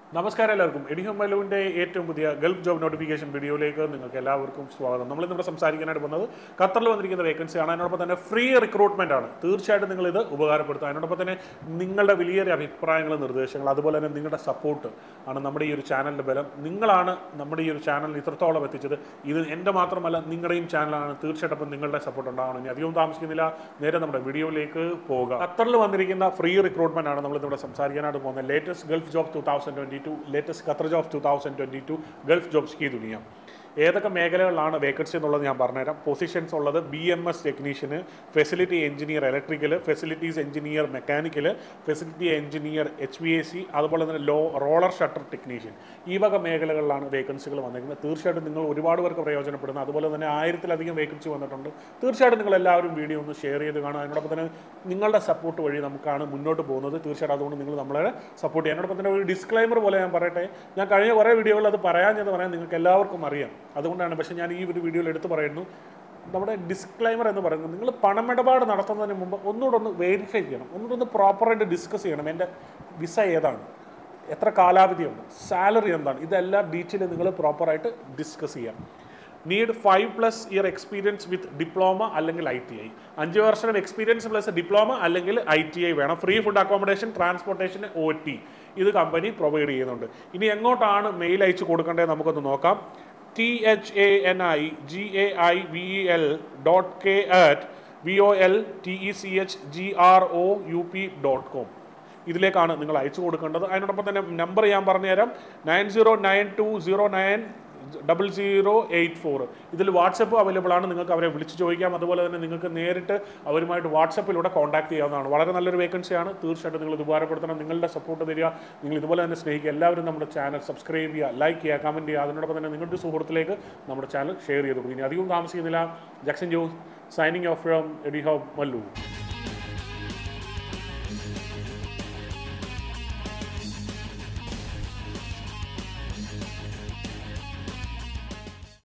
നമസ്കാരം എല്ലാവർക്കും എഡിഹം മലുവിൻ്റെ ഏറ്റവും പുതിയ ഗൾഫ് ജോബ് നോട്ടിഫിക്കേഷൻ വീഡിയോയിലേക്ക് നിങ്ങൾക്ക് എല്ലാവർക്കും സ്വാഗതം നമ്മൾ ഇന്നിവിടെ സംസാരിക്കാനായിട്ട് വന്നത് ഖത്തറിൽ വന്നിരിക്കുന്ന വേക്കൻസിയാണ് അതിനോടൊപ്പം തന്നെ ഫ്രീ റിക്രൂട്ട്മെന്റ് ആണ് തീർച്ചയായിട്ടും നിങ്ങൾ ഇത് ഉപകാരപ്പെടുത്തുക അതിനോടൊപ്പം തന്നെ നിങ്ങളുടെ വലിയൊരു അഭിപ്രായങ്ങൾ നിർദ്ദേശങ്ങൾ അതുപോലെ തന്നെ നിങ്ങളുടെ സപ്പോർട്ട് ആണ് നമ്മുടെ ഈ ഒരു ചാനലിൻ്റെ ബലം നിങ്ങളാണ് നമ്മുടെ ഈ ഒരു ചാനൽ ഇത്രത്തോളം എത്തിച്ചത് ഇത് എൻ്റെ മാത്രമല്ല നിങ്ങളുടെയും ചാനലാണ് തീർച്ചയായിട്ടും അപ്പം നിങ്ങളുടെ സപ്പോർട്ട് ഉണ്ടാവണം ഇനി അധികം താമസിക്കുന്നില്ല നേരെ നമ്മുടെ വീഡിയോയിലേക്ക് പോകുക ഖത്തറിൽ വന്നിരിക്കുന്ന ഫ്രീ റിക്രൂട്ട്മെന്റ് ആണ് നമ്മൾ ഇവിടെ സംസാരിക്കാനായിട്ട് പോകുന്നത് latest Gulf job two thousand twenty two latest Qatar job two thousand twenty two Gulf jobs ki Duniya ഏതൊക്കെ മേഖലകളിലാണ് വേക്കൻസി എന്നുള്ളത് ഞാൻ പറഞ്ഞുതരാം പൊസിഷൻസ് ഉള്ളത് B M S technician facility engineer electrical facilities engineer mechanical facility engineer H V A C അതുപോലെ തന്നെ law roller shutter technician ഈ വക മേഖലകളിലാണ് വേക്കൻസികൾ വന്നിരിക്കുന്നത് തീർച്ചയായിട്ടും നിങ്ങൾ ഒരുപാട് പേർക്ക് പ്രയോജനപ്പെടുന്നത് അതുപോലെ തന്നെ ആയിരത്തിലധികം വേക്കൻസി വന്നിട്ടുണ്ട് തീർച്ചയായിട്ടും നിങ്ങൾ എല്ലാവരും വീഡിയോ ഒന്ന് ഷെയർ ചെയ്ത് കാണുക അതിനോടൊപ്പം തന്നെ നിങ്ങളുടെ സപ്പോർട്ട് വഴി നമുക്കാണ് മുന്നോട്ട് പോകുന്നത് തീർച്ചയായിട്ടും അതുകൊണ്ട് നിങ്ങൾ നമ്മളെ സപ്പോർട്ട് ചെയ്യുക അതിനോടൊപ്പം തന്നെ ഒരു ഡിസ്ക്ലൈമർ പോലെ ഞാൻ പറയട്ടെ ഞാൻ കഴിഞ്ഞ കുറേ വീഡിയോകളിൽ അത് പറയാൻ എന്ന് പറയാൻ നിങ്ങൾക്ക് എല്ലാവർക്കും അറിയാം അതുകൊണ്ടാണ് പക്ഷേ ഞാൻ ഈ ഒരു വീഡിയോയിൽ എടുത്ത് പറയുന്നു നമ്മുടെ ഡിസ്ക്ലൈമർ എന്ന് പറയുന്നത് നിങ്ങൾ പണമിടപാട് നടത്തുന്നതിന് മുമ്പ് ഒന്നുകൂടെ ഒന്ന് വെരിഫൈ ചെയ്യണം ഒന്നുകൂടെ ഒന്ന് പ്രോപ്പറായിട്ട് ഡിസ്കസ് ചെയ്യണം എൻ്റെ വിസ ഏതാണ് എത്ര കാലാവധിയുണ്ട് സാലറി എന്താണ് ഇതെല്ലാം ഡീറ്റെയിൽ നിങ്ങൾ പ്രോപ്പറായിട്ട് ഡിസ്കസ് ചെയ്യാം need five plus year experience with diploma അല്ലെങ്കിൽ ഐ ടി ഐ അഞ്ച് വർഷം എക്സ്പീരിയൻസ് പ്ലസ് ഡിപ്ലോമ അല്ലെങ്കിൽ ഐ ടി ഐ വേണം free food accommodation transportation O T ഇത് കമ്പനി പ്രൊവൈഡ് ചെയ്യുന്നുണ്ട് ഇനി എങ്ങോട്ടാണ് മെയിൽ അയച്ചു കൊടുക്കേണ്ടത് നമുക്കൊന്ന് നോക്കാം T H A N I G A I V E L dot K at V O L T E C H G R O U P dot com ഇതിലേക്കാണ് നിങ്ങൾ അയച്ചു കൊടുക്കേണ്ടത് അതിനോടൊപ്പം തന്നെ നമ്പർ ഞാൻ പറഞ്ഞുതരാം nine zero nine two zero nine double zero eight four ഇതിൽ WhatsApp available ആണ് നിങ്ങൾക്ക് അവരെ വിളിച്ച് ചോദിക്കാം അതുപോലെ തന്നെ നിങ്ങൾക്ക് നേരിട്ട് അവരുമായിട്ട് വാട്സപ്പിലൂടെ കോൺടാക്ട് ചെയ്യാവുന്നതാണ് വളരെ നല്ലൊരു വേക്കൻസിയാണ് തീർച്ചയായിട്ടും നിങ്ങൾ ഇത് ഉപകാരപ്പെടുത്തണം നിങ്ങളുടെ സപ്പോർട്ട് തരിക നിങ്ങൾ ഇതുപോലെ തന്നെ സ്നേഹിക്കുക എല്ലാവരും നമ്മുടെ ചാനൽ സബ്സ്ക്രൈബ് ചെയ്യുക ലൈക്ക് ചെയ്യുക കമൻറ്റ് ചെയ്യുക അതിനോടൊപ്പം തന്നെ നിങ്ങളുടെ സുഹൃത്തിലേക്ക് നമ്മുടെ ചാനൽ ഷെയർ ചെയ്ത് കൊടുക്കും ഇനി അധികം താമസിക്കുന്നില്ല Jackson Jose signing off from എഡി ഹോബ് മല്ലു